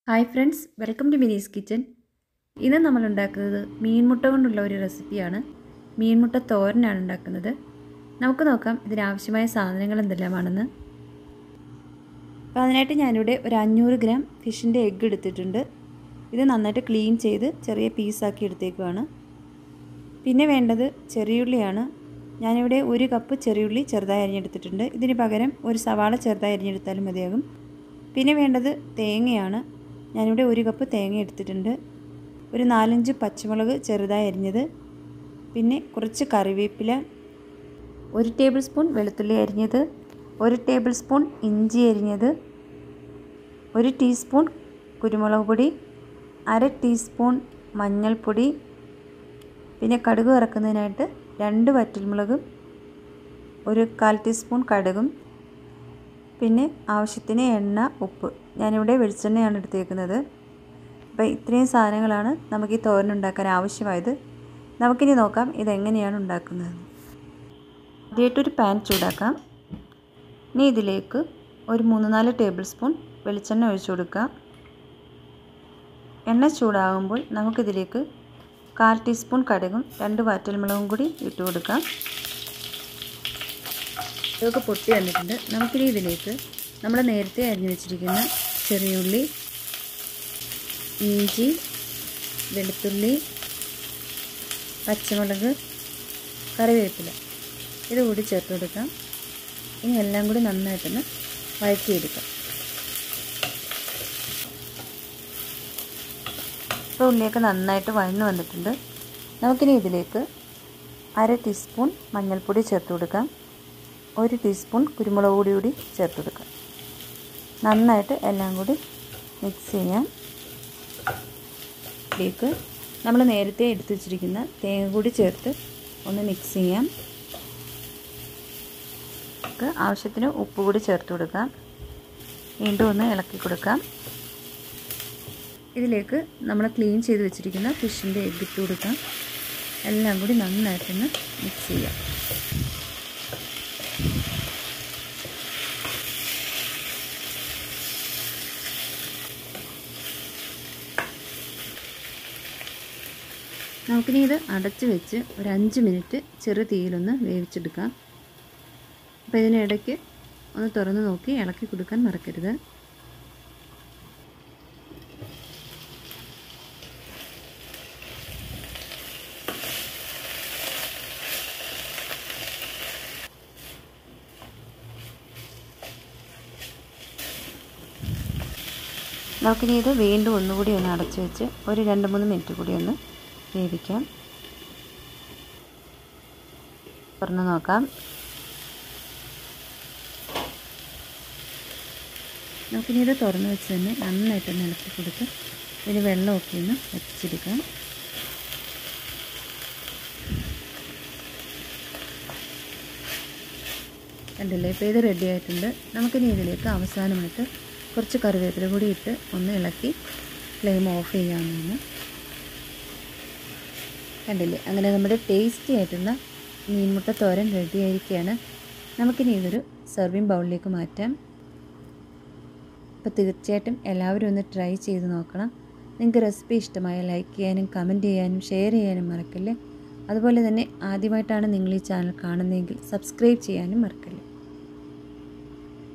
hi friends welcome to Mini's kitchen ഇന്ന് നമ്മൾ ഉണ്ടാക്കുന്നത് മീൻമുട്ട കൊണ്ടുള്ള ഒരു റെസിപ്പിയാണ് മീൻമുട്ട തോരനാണ് ഉണ്ടാക്കുന്നത് നമുക്ക് നോക്കാം ഇതിനാവശ്യമായ സാധനങ്ങൾ എന്തെല്ലാമാണെന്ന് അപ്പോൾ അതിനായിട്ട് ഞാനിവിടെ ഒരു അഞ്ഞൂറ് ഗ്രാം ഫിഷിൻ്റെ എഗ്ഗ് എടുത്തിട്ടുണ്ട് ഇത് നന്നായിട്ട് ക്ലീൻ ചെയ്ത് ചെറിയ പീസാക്കി എടുത്തേക്കുവാണ് പിന്നെ വേണ്ടത് ചെറിയുള്ളിയാണ് ഞാനിവിടെ ഒരു കപ്പ് ചെറിയുള്ളി ചെറുതായി അരിഞ്ഞെടുത്തിട്ടുണ്ട് ഇതിന് പകരം ഒരു സവാള ചെറുതായി അരിഞ്ഞെടുത്താലും മതിയാകും പിന്നെ വേണ്ടത് തേങ്ങയാണ് ഞാനിവിടെ ഒരു കപ്പ് തേങ്ങ എടുത്തിട്ടുണ്ട് ഒരു നാലഞ്ച് പച്ചമുളക് ചെറുതായി അരിഞ്ഞത് പിന്നെ കുറച്ച് കറിവേപ്പില ഒരു ടേബിൾ സ്പൂൺ വെളുത്തുള്ളി അരിഞ്ഞത് ഒരു ടേബിൾ സ്പൂൺ ഇഞ്ചി അരിഞ്ഞത് ഒരു ടീസ്പൂൺ കുരുമുളക് പൊടി അര ടീസ്പൂൺ മഞ്ഞൾപ്പൊടി പിന്നെ കടുക് ഇറക്കുന്നതിനായിട്ട് രണ്ട് വറ്റൽമുളകും ഒരു കാൽ ടീസ്പൂൺ കടുകും പിന്നെ ആവശ്യത്തിന് എണ്ണ ഉപ്പ് ഞാനിവിടെ വെളിച്ചെണ്ണയാണ് എടുത്തേക്കുന്നത് അപ്പോൾ ഇത്രയും സാധനങ്ങളാണ് നമുക്ക് ഈ തോരൻ ഉണ്ടാക്കാൻ ആവശ്യമായത് നമുക്കിനി നോക്കാം ഇതെങ്ങനെയാണ് ഉണ്ടാക്കുന്നത് ആദ്യമായിട്ടൊരു പാൻ ചൂടാക്കാം ഇനി ഇതിലേക്ക് ഒരു മൂന്ന് നാല് ടേബിൾ സ്പൂൺ വെളിച്ചെണ്ണ ഒഴിച്ചു കൊടുക്കാം എണ്ണ ചൂടാകുമ്പോൾ നമുക്കിതിലേക്ക് കാൽ ടീസ്പൂൺ കടുകും രണ്ട് വാറ്റൽമുളകും കൂടി ഇട്ട് കൊടുക്കാം ഇതൊക്കെ പൊട്ടി വന്നിട്ടുണ്ട് നമുക്കിനി ഇതിലേക്ക് നമ്മൾ നേരത്തെ അരിഞ്ഞു വെച്ചിരിക്കുന്ന ചെറിയുള്ളി ഇഞ്ചി വെളുത്തുള്ളി പച്ചമുളക് കറിവേപ്പില ഇത് കൂടി ചേർത്ത് കൊടുക്കാം ഇനി എല്ലാം കൂടി നന്നായിട്ടൊന്ന് വഴറ്റിയെടുക്കാം ഇപ്പോൾ ഉള്ളിയൊക്കെ നന്നായിട്ട് വഴന്നു വന്നിട്ടുണ്ട് നമുക്കിനി ഇതിലേക്ക് അര ടീസ്പൂൺ മഞ്ഞൾപ്പൊടി ചേർത്ത് കൊടുക്കാം ഒരു ടീസ്പൂൺ കുരുമുളക് പൊടി കൂടി ചേർത്ത് കൊടുക്കാം നന്നായിട്ട് എല്ലാം കൂടി മിക്സ് ചെയ്യാം ഇതിലേക്ക് നമ്മൾ നേരത്തെ എടുത്തു വച്ചിരിക്കുന്ന തേങ്ങ കൂടി ചേർത്ത് ഒന്ന് മിക്സ് ചെയ്യാം ആവശ്യത്തിന് ഉപ്പ് കൂടി ചേർത്ത് കൊടുക്കാം വീണ്ടും ഒന്ന് ഇളക്കി കൊടുക്കാം ഇതിലേക്ക് നമ്മൾ ക്ലീൻ ചെയ്ത് വെച്ചിരിക്കുന്ന ഫിഷിൻ്റെ എഗ് ഇട്ട് കൊടുക്കാം എല്ലാം കൂടി നന്നായിട്ടൊന്ന് മിക്സ് ചെയ്യാം നമുക്കിനി ഇത് അടച്ച് വെച്ച് ഒരു അഞ്ച് മിനിറ്റ് ചെറു തീയിലൊന്ന് വേവിച്ചെടുക്കാം അപ്പോൾ ഇതിനിടയ്ക്ക് ഒന്ന് തുറന്ന് നോക്കി ഇളക്കി കൊടുക്കാൻ മറക്കരുത് നമുക്കിനി ഇത് വീണ്ടും ഒന്നുകൂടി ഒന്ന് അടച്ചു വെച്ച് ഒരു രണ്ട് മൂന്ന് മിനിറ്റ് കൂടി ഒന്ന് വേവിക്കാം തുറന്ന് നോക്കാം നമുക്കിനി ഇത് തുറന്ന് വെച്ച് തന്നെ നന്നായിട്ടൊന്ന് ഇളക്കി കൊടുത്ത് ഇതിന് വെള്ളമൊക്കെ ഒന്ന് വറ്റിച്ചെടുക്കാം കണ്ടില്ലേ ഇപ്പോൾ ഇത് റെഡി ആയിട്ടുണ്ട് നമുക്കിനി ഇതിലേക്ക് അവസാനമായിട്ട് കുറച്ച് കറിവേപ്പില കൂടി ഇട്ട് ഒന്ന് ഇളക്കി ഫ്ലെയിം ഓഫ് ചെയ്യാവുന്നതാണ് കണ്ടില്ലേ അങ്ങനെ നമ്മുടെ ടേസ്റ്റി ആയിട്ടുള്ള മീൻമുട്ട തോരൻ റെഡി ആയിരിക്കുകയാണ് നമുക്കിനി ഇതൊരു സെർവിങ് ബൗളിലേക്ക് മാറ്റാം അപ്പോൾ തീർച്ചയായിട്ടും എല്ലാവരും ഒന്ന് ട്രൈ ചെയ്ത് നോക്കണം നിങ്ങൾക്ക് റെസിപ്പി ഇഷ്ടമായ ലൈക്ക് ചെയ്യാനും കമൻറ്റ് ചെയ്യാനും ഷെയർ ചെയ്യാനും മറക്കല്ലേ അതുപോലെ തന്നെ ആദ്യമായിട്ടാണ് നിങ്ങൾ ഈ ചാനൽ കാണുന്നതെങ്കിൽ സബ്സ്ക്രൈബ് ചെയ്യാനും മറക്കല്ലേ